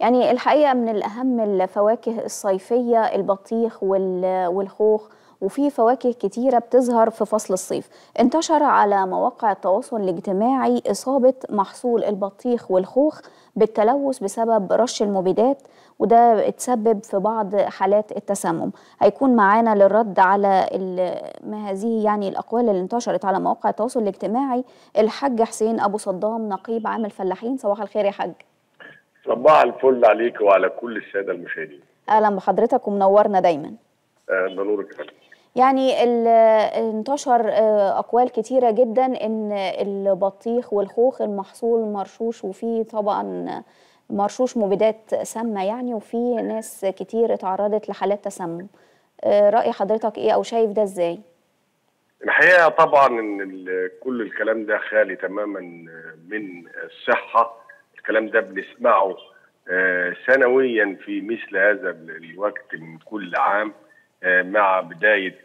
يعني الحقيقة من الأهم الفواكه الصيفية البطيخ والخوخ وفي فواكه كتيرة بتظهر في فصل الصيف انتشر على مواقع التواصل الاجتماعي إصابة محصول البطيخ والخوخ بالتلوث بسبب رش المبيدات وده اتسبب في بعض حالات التسمم هيكون معانا للرد على ما هذه يعني الأقوال اللي انتشرت على مواقع التواصل الاجتماعي الحاج حسين أبو صدام نقيب عام الفلاحين صباح الخير يا حاج صباح الفل عليك وعلى كل السادة المشاهدين أهلا بحضرتك ومنورنا دايما أهلا نورك فندم يعني انتشر اقوال كتيره جدا ان البطيخ والخوخ المحصول مرشوش وفيه طبعا مرشوش مبيدات سامه يعني وفي ناس كتير اتعرضت لحالات تسمم راي حضرتك ايه او شايف ده ازاي الحقيقه طبعا ان كل الكلام ده خالي تماما من الصحه الكلام ده بنسمعه سنويا في مثل هذا الوقت من كل عام مع بداية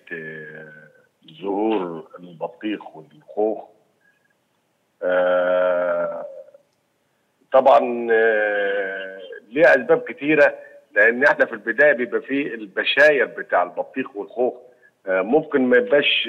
ظهور البطيخ والخوخ طبعا ليه أسباب كتيرة لأن احنا في البداية بيبقى فيه البشاير بتاع البطيخ والخوخ ممكن ما يبقاش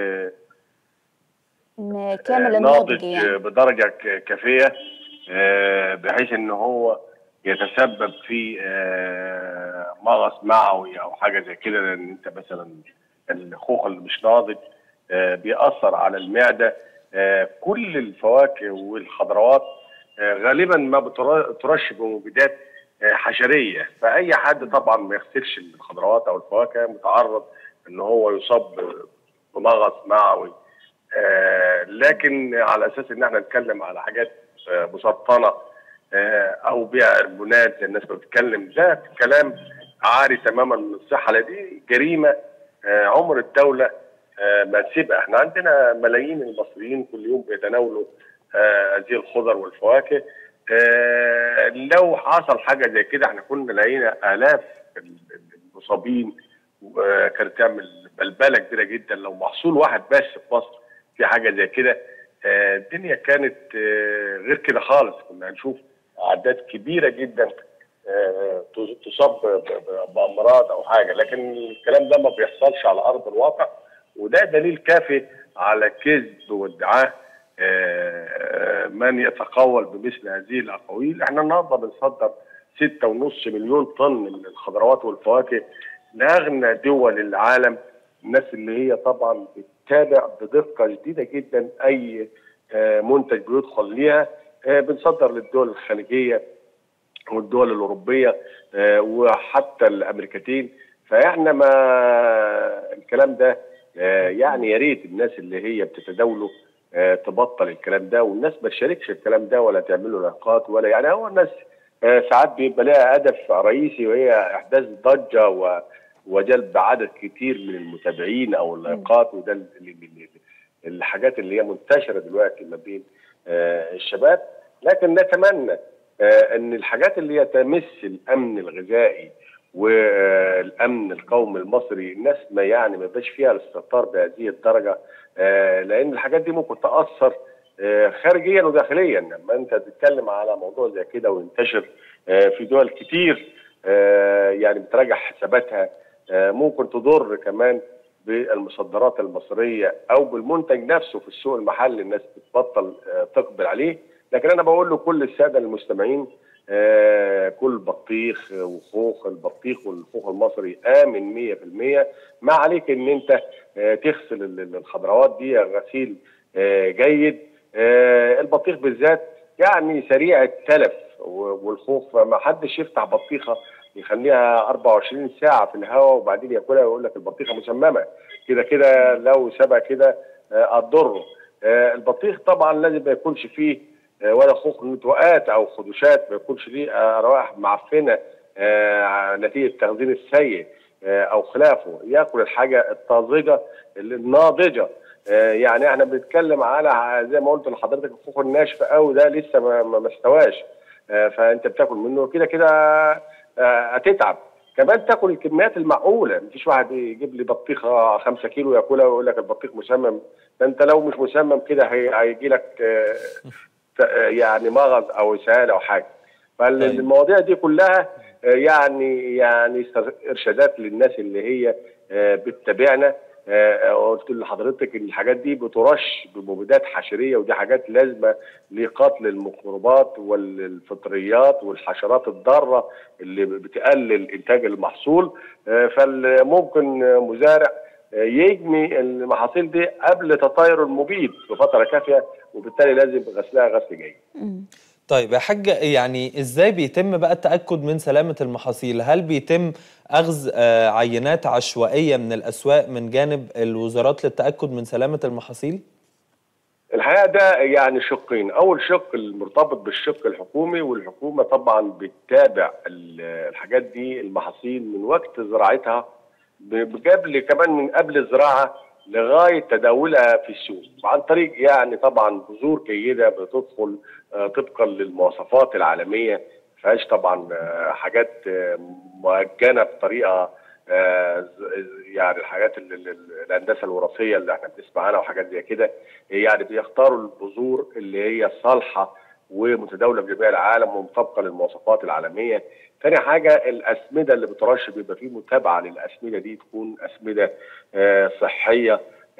كامل النضج يعني. بدرجة كافية بحيث ان هو يتسبب في مغص معوي او حاجه زي كده لان انت مثلا الخوخ اللي مش ناضج بيأثر على المعده كل الفواكه والخضروات غالبا ما بترش بمبيدات حشريه فاي حد طبعا ما يغسلش الخضروات او الفواكه متعرض ان هو يصاب بمغص معوي لكن على اساس ان احنا نتكلم على حاجات مسرطنه او بيع هرمونات زي الناس بتتكلم ده كلام عاري تماما من الصحه لان دي جريمه عمر الدوله ما تسيبها احنا عندنا ملايين المصريين كل يوم بيتناولوا هذه الخضر والفواكه لو حصل حاجه زي كده احنا كنا لقينا الاف المصابين وكانت تعمل بلبله كبيره جدا لو محصول واحد بس في مصر في حاجه زي كده الدنيا كانت غير كده خالص كنا هنشوف اعداد كبيره جدا تصاب بامراض او حاجه لكن الكلام ده ما بيحصلش على ارض الواقع وده دليل كافي على كذب وادعاء من يتقول بمثل هذه الاقاويل احنا النهارده بنصدر 6.5 مليون طن من الخضروات والفواكه لاغنى دول العالم الناس اللي هي طبعا بتتابع بدقه شديده جدا اي منتج بيدخل ليها بنصدر للدول الخليجيه والدول الاوروبيه وحتى الامريكتين فاحنا ما الكلام ده يعني يا ريت الناس اللي هي بتتداوله تبطل الكلام ده والناس ما تشاركش الكلام ده ولا تعمل له لايقات ولا يعني هو الناس ساعات بيبقى لها هدف رئيسي وهي احداث ضجه وجلب عدد كتير من المتابعين او اللايقات وده الحاجات اللي هي منتشره دلوقتي ما بين الشباب لكن نتمنى ان الحاجات اللي هي تمس الامن الغذائي والامن القومي المصري الناس ما يعني ما يبقاش فيها الاستهتار بهذه الدرجه لان الحاجات دي ممكن تاثر خارجيا وداخليا لما انت تتكلم على موضوع زي كده وينتشر في دول كتير يعني بتراجع حساباتها ممكن تضر كمان بالمصدرات المصريه او بالمنتج نفسه في السوق المحلي الناس بتبطل تقبل عليه لكن انا بقول لكل الساده المستمعين كل بطيخ وخوخ البطيخ والخوخ المصري امن 100% ما عليك ان انت تغسل الخضروات دي غسيل جيد البطيخ بالذات يعني سريع التلف والخوخ فما حدش يفتح بطيخه يخليها 24 ساعه في الهواء وبعدين ياكلها ويقول لك البطيخه مسممه كده كده لو سابها كده هتضره البطيخ طبعا لازم ما يكونش فيه ولا خوخ نتوءات او خدوشات ما يكونش ليه روائح معفنه نتيجه التخزين السيء او خلافه ياكل الحاجه الطازجه الناضجه يعني احنا بنتكلم على زي ما قلت لحضرتك الخوخ الناشف قوي ده لسه ما, ما استواش فانت بتاكل منه كده كده هتتعب كمان تاكل الكميات المعقوله مفيش واحد يجيب لي بطيخه 5 كيلو ياكلها ويقول لك البطيخ مسمم ده انت لو مش مسمم كده هيجي لك يعني مغص او اسهال او حاجه فالمواضيع دي كلها آه، يعني يعني ارشادات للناس اللي هي آه، بتتابعنا آه، قلت لحضرتك ان الحاجات دي بترش بمبيدات حشريه ودي حاجات لازمه لقتل الميكروبات والفطريات والحشرات الضاره اللي بتقلل انتاج المحصول آه، فممكن مزارع آه، يجمي المحاصيل دي قبل تطاير المبيد بفتره كافيه وبالتالي لازم غسلها غسل جيد. طيب يا حاج يعني ازاي بيتم بقى التاكد من سلامه المحاصيل هل بيتم اخذ آه، عينات عشوائيه من الاسواق من جانب الوزارات للتاكد من سلامه المحاصيل الحقيقه ده يعني شقين اول شق المرتبط بالشق الحكومي والحكومه طبعا بتتابع الحاجات دي المحاصيل من وقت زراعتها قبل كمان من قبل الزراعه لغايه تداولها في السوق عن طريق يعني طبعا بذور جيده بتدخل آه، طبقا للمواصفات العالميه فيهاش طبعا آه، حاجات آه، مؤجنه بطريقه يعني الحاجات الهندسه الوراثيه اللي احنا بنسمع عنها وحاجات زي كده يعني بيختاروا البذور اللي هي صالحه ومتداوله في جميع العالم ومطابقه للمواصفات العالميه. ثاني حاجه الاسمده اللي بترش بيبقى فيه متابعه للاسمده دي تكون اسمده آه صحيه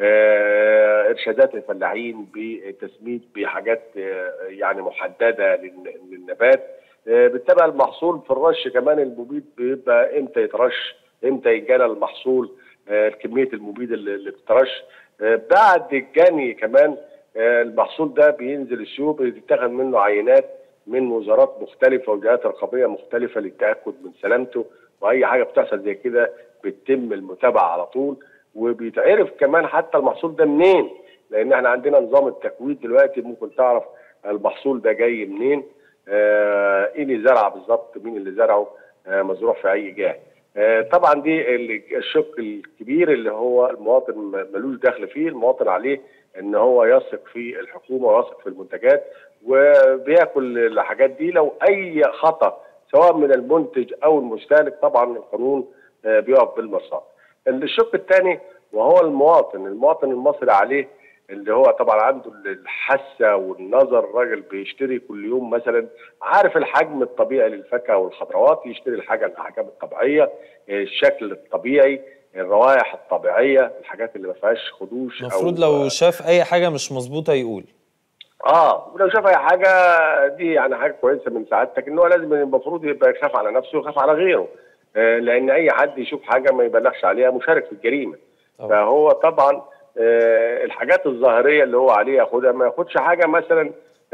آه ارشادات الفلاحين بالتسميد بحاجات آه يعني محدده للنبات آه بتتابع المحصول في الرش كمان المبيد بيبقى امتى يترش امتى يتجنى المحصول آه كميه المبيد اللي بتترش آه بعد الجني كمان آه المحصول ده بينزل السوق بيتاخد منه عينات من وزارات مختلفه وجهات رقابيه مختلفه للتاكد من سلامته واي حاجه بتحصل زي كده بتتم المتابعه على طول وبيتعرف كمان حتى المحصول ده منين لان احنا عندنا نظام التكويد دلوقتي ممكن تعرف المحصول ده جاي منين آه ايه اللي زرع بالظبط مين اللي زرعه آه مزروع في اي جهه آه طبعا دي الشق الكبير اللي هو المواطن ملوش دخل فيه المواطن عليه ان هو يثق في الحكومه ويثق في المنتجات وبياكل الحاجات دي لو اي خطا سواء من المنتج او المستهلك طبعا القانون بيقف بالمرصاد. الشق الثاني وهو المواطن، المواطن المصري عليه اللي هو طبعا عنده الحاسه والنظر الراجل بيشتري كل يوم مثلا عارف الحجم الطبيعي للفاكهه والخضروات يشتري الحاجه الاحجام الطبيعيه الشكل الطبيعي الروائح الطبيعيه الحاجات اللي ما فيهاش خدوش المفروض لو شاف اي حاجه مش مظبوطه يقول اه ولو شاف اي حاجه دي يعني حاجه كويسه من سعادتك ان هو لازم المفروض يبقى يخاف على نفسه ويخاف على غيره آه لان اي حد يشوف حاجه ما يبلغش عليها مشارك في الجريمه أوه. فهو طبعا آه الحاجات الظاهريه اللي هو عليه ياخدها ما ياخدش حاجه مثلا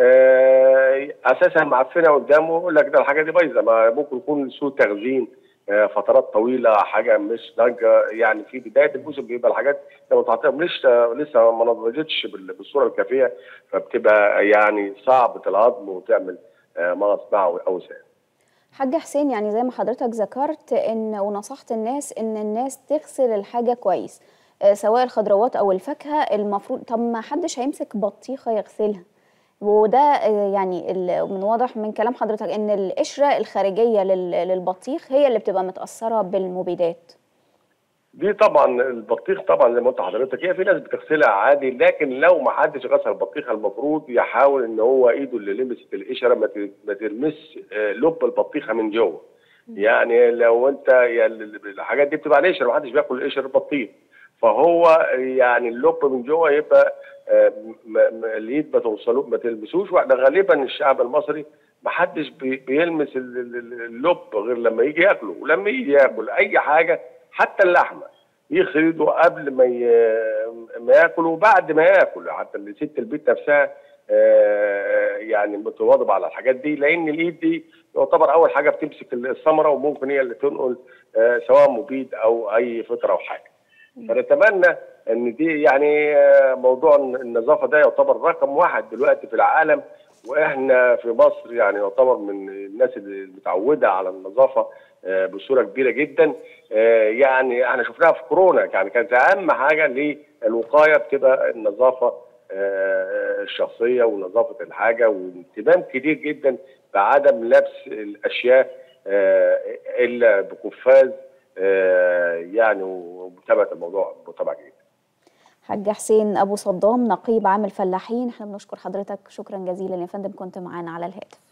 آه اساسها معفنه قدامه يقول لك ده الحاجه دي بايظه ما ممكن يكون سوء تخزين فترات طويله حاجه مش ضجه يعني في بدايه الموسم بيبقى الحاجات لما تعطيها لسه لسه ما نضجتش بالصوره الكافيه فبتبقى يعني صعبه الهضم وتعمل مغص معوي او سام. حاج حسين يعني زي ما حضرتك ذكرت ان ونصحت الناس ان الناس تغسل الحاجه كويس سواء الخضروات او الفاكهه المفروض طب ما حدش هيمسك بطيخه يغسلها وده يعني من واضح من كلام حضرتك ان القشره الخارجيه للبطيخ هي اللي بتبقى متاثره بالمبيدات دي طبعا البطيخ طبعا زي ما قلت لحضرتك هي في ناس بتغسلها عادي لكن لو ما حدش غسل البطيخه المفروض يحاول ان هو ايده اللي لمست القشره ما تلمس لب البطيخه من جوه يعني لو انت يعني الحاجات دي بتبقى على القشره ما حدش بياكل قشر البطيخ فهو يعني اللب من جوه يبقى اليد ما توصلوش ما تلمسوش واحنا غالبا الشعب المصري ما حدش بيلمس اللب غير لما يجي ياكله ولما يجي ياكل اي حاجه حتى اللحمه يغسل ايده قبل ما ما ياكل وبعد ما ياكل حتى ست البيت نفسها يعني متواظبه على الحاجات دي لان الايد دي يعتبر اول حاجه بتمسك الثمره وممكن هي اللي تنقل سواء مبيد او اي فطره او حاجه. فنتمنى ان دي يعني موضوع النظافه ده يعتبر رقم واحد دلوقتي في العالم واحنا في مصر يعني يعتبر من الناس اللي متعوده على النظافه بصوره كبيره جدا يعني احنا شفناها في كورونا يعني كانت اهم حاجه للوقايه بتبقى النظافه الشخصيه ونظافه الحاجه واهتمام كبير جدا بعدم لبس الاشياء الا بقفاز يعني ومتابعه الموضوع بطبع جيد. حاج حسين ابو صدام نقيب عام الفلاحين احنا بنشكر حضرتك شكرا جزيلا يا فندم كنت معانا على الهاتف